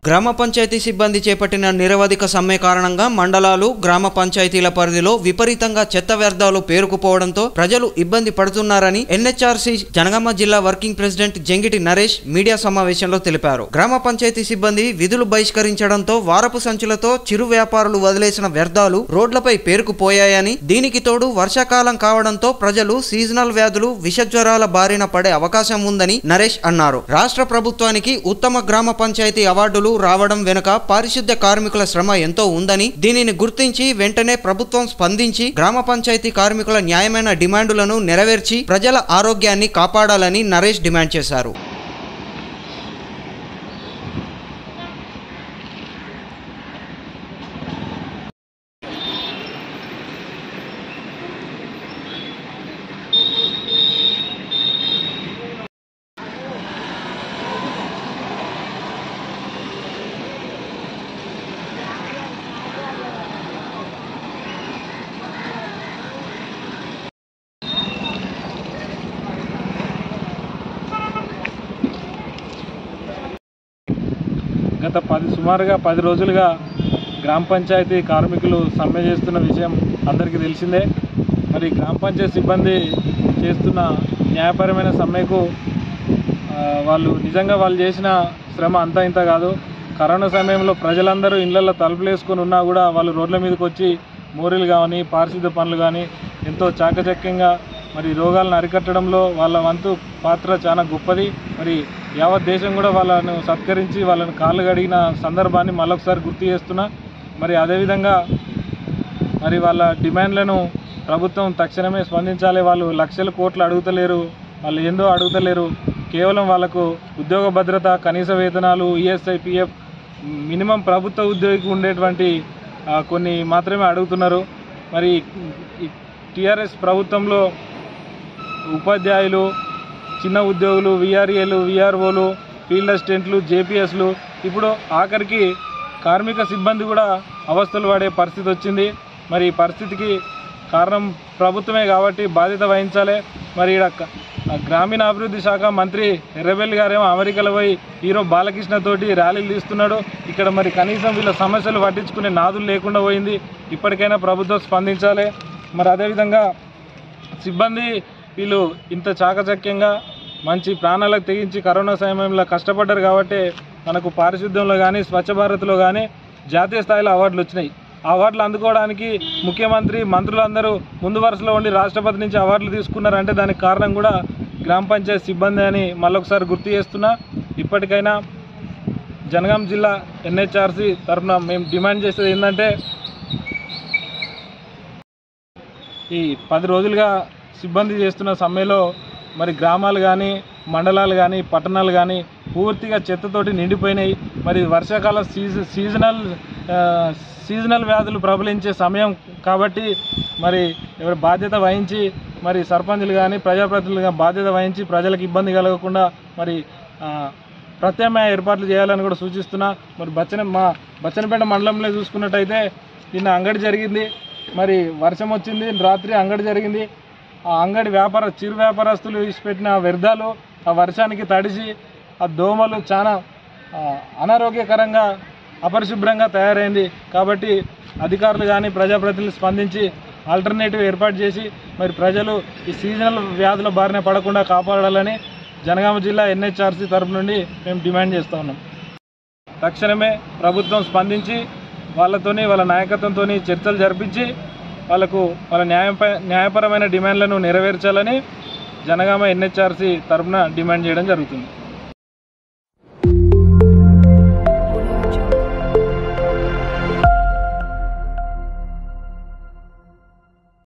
గ్రామ పంచాయతీ సిబ్బంది చేపట్టిన నిరవధిక సమ్మె కారణంగా మండలాలు గ్రామ పంచాయతీల పరిధిలో విపరీతంగా చెత్త వ్యర్థాలు పేరుకుపోవడంతో ప్రజలు ఇబ్బంది పడుతున్నారని ఎన్హెచ్ఆర్సీ జనగామ జిల్లా working president Jangiti Naresh media సమావేశంలో తెలిపారు గ్రామ పంచాయతీ సిబ్బంది విధులు బహిష్కరించడంతో వారపు సంచులతో చిరు వ్యాపారులు వదిలేసిన వ్యర్థాలు రోడ్లపై పేరుకుపోయాయని దీనికి తోడు వర్షాకాలం కావడంతో ప్రజలు సీజనల్ వ్యాధులు విషజ్వరాల బారిన పడే అవకాశం ఉందని నరేష్ అన్నారు రాష్ట్ర ప్రభుత్వానికి ఉత్తమ గ్రామ పంచాయతీ అవార్డులు రావడం వెనుక పారిశుద్ధ్య కార్మికుల శ్రమ ఎంతో ఉందని దీనిని గుర్తించి వెంటనే ప్రభుత్వం స్పందించి గ్రామ పంచాయతీ కార్మికుల న్యాయమైన డిమాండులను నెరవేర్చి ప్రజల ఆరోగ్యాన్ని కాపాడాలని నరేష్ డిమాండ్ చేశారు గత పది సుమారుగా పది రోజులుగా గ్రామ పంచాయతీ కార్మికులు సమ్మె చేస్తున్న విషయం అందరికీ తెలిసిందే మరి గ్రామ పంచాయతీ సిబ్బంది చేస్తున్న న్యాయపరమైన సమ్మెకు ఆ, వాళ్ళు నిజంగా వాళ్ళు చేసిన శ్రమ అంతా ఇంత కాదు కరోనా సమయంలో ప్రజలందరూ ఇళ్లలో తలుపులు వేసుకొని ఉన్నా కూడా వాళ్ళు రోడ్ల మీదకి వచ్చి మోరీలు కానీ పారిశుద్ధ పనులు కానీ ఎంతో చాకచక్యంగా మరి రోగాలను అరికట్టడంలో వాళ్ళ వంతు పాత్ర చాలా గొప్పది మరి యావత్ దేశం కూడా వాళ్ళను సత్కరించి వాళ్ళని కాళ్ళు కడిగిన సందర్భాన్ని మళ్ళొకసారి గుర్తు చేస్తున్నా మరి అదేవిధంగా మరి వాళ్ళ డిమాండ్లను ప్రభుత్వం తక్షణమే స్పందించాలి వాళ్ళు లక్షల కోట్లు అడుగుతలేరు వాళ్ళు ఏందో అడుగుతలేరు కేవలం వాళ్ళకు ఉద్యోగ భద్రత కనీస వేతనాలు ఈఎస్ఐ పిఎఫ్ మినిమం ప్రభుత్వ ఉద్యోగికి ఉండేటువంటి ఆ, కొన్ని మాత్రమే అడుగుతున్నారు మరి టీఆర్ఎస్ ప్రభుత్వంలో ఉపాధ్యాయులు చిన్న ఉద్యోగులు విఆర్ఏలు విఆర్ఓలు ఫీల్డ్ అసిస్టెంట్లు జేపీఎస్లు ఇప్పుడు ఆఖరికి కార్మిక సిబ్బంది కూడా అవస్థలు పడే పరిస్థితి వచ్చింది మరి ఈ పరిస్థితికి కారణం ప్రభుత్వమే కాబట్టి బాధ్యత వహించాలి మరి ఈడ క- ఆ గ్రామీణ అభివృద్ధి శాఖ మంత్రి ఎర్రబెల్లి గారేమో అమెరికాలో పోయి హీరో బాలకృష్ణ తోటి ర్యాలీలు తీస్తున్నాడు ఇక్కడ మరి కనీసం వీళ్ళ సమస్యలు పట్టించుకునే నాదులు లేకుండా పోయింది ఇప్పటికైనా ప్రభుత్వం స్పందించాలి మరి అదేవిధంగా సిబ్బంది వీళ్ళు ఇంత చాకచక్యంగా మంచి ప్రాణాలకు తెగించి కరోనా సమయంలో కష్టపడ్డారు కాబట్టి మనకు పారిశుద్ధ్యంలో కానీ స్వచ్ఛ భారత్లో కానీ జాతీయ స్థాయిలో అవార్డులు వచ్చినాయి ఆ అవార్డులు అందుకోవడానికి ముఖ్యమంత్రి మంత్రులందరూ ముందు వరుసలో ఉండి రాష్ట్రపతి నుంచి అవార్డులు తీసుకున్నారంటే దానికి కారణం కూడా గ్రామ పంచాయతీ సిబ్బంది అని మళ్ళొకసారి గుర్తు చేస్తున్నా ఇప్పటికైనా జనగాం జిల్లా ఎన్హెచ్ఆర్సీ తరఫున మేము డిమాండ్ చేసేది ఏంటంటే ఈ పది రోజులుగా సిబ్బంది చేస్తున్న సమ్మెలో మరి గ్రామాలు కానీ మండలాలు కానీ పట్టణాలు కానీ పూర్తిగా చెత్తతోటి నిండిపోయినాయి మరి వర్షాకాల సీజ సీజనల్ ఆ, సీజనల్ వ్యాధులు ప్రబలించే సమయం కాబట్టి మరి ఎవరి బాధ్యత వహించి మరి సర్పంచులు కానీ ప్రజాప్రతినిధులు కానీ బాధ్యత వహించి ప్రజలకు ఇబ్బంది కలగకుండా మరి ఆ, ప్రత్యామ్నాయ ఏర్పాట్లు చేయాలని కూడా సూచిస్తున్నా మరి బచ్చన మా బచ్చనపేట మండలంలో చూసుకున్నట్టయితే నిన్న అంగడి జరిగింది మరి వర్షం వచ్చింది రాత్రి అంగడి జరిగింది ఆ అంగడి వ్యాపార చిరు వ్యాపారస్తులు ఇచ్చిపెట్టిన వ్యర్థాలు ఆ వర్షానికి తడిసి ఆ దోమలు చాలా ఆ, అనారోగ్యకరంగా అపరిశుభ్రంగా తయారైంది కాబట్టి అధికారులు కానీ ప్రజాప్రతినిధులు స్పందించి ఆల్టర్నేటివ్ ఏర్పాటు చేసి మరి ప్రజలు ఈ సీజనల్ వ్యాధుల బారిన పడకుండా కాపాడాలని జనగామ జిల్లా ఎన్హెచ్ఆర్సీ తరపు నుండి మేము డిమాండ్ చేస్తూ ఉన్నాం తక్షణమే ప్రభుత్వం స్పందించి వాళ్ళతోని వాళ్ళ నాయకత్వంతో చర్చలు జరిపించి వాళ్ళకు వాళ్ళ న్యాయపై న్యాయపరమైన డిమాండ్లను నెరవేర్చాలని జనగామ ఎన్హెచ్ఆర్సీ తరపున డిమాండ్ చేయడం జరుగుతుంది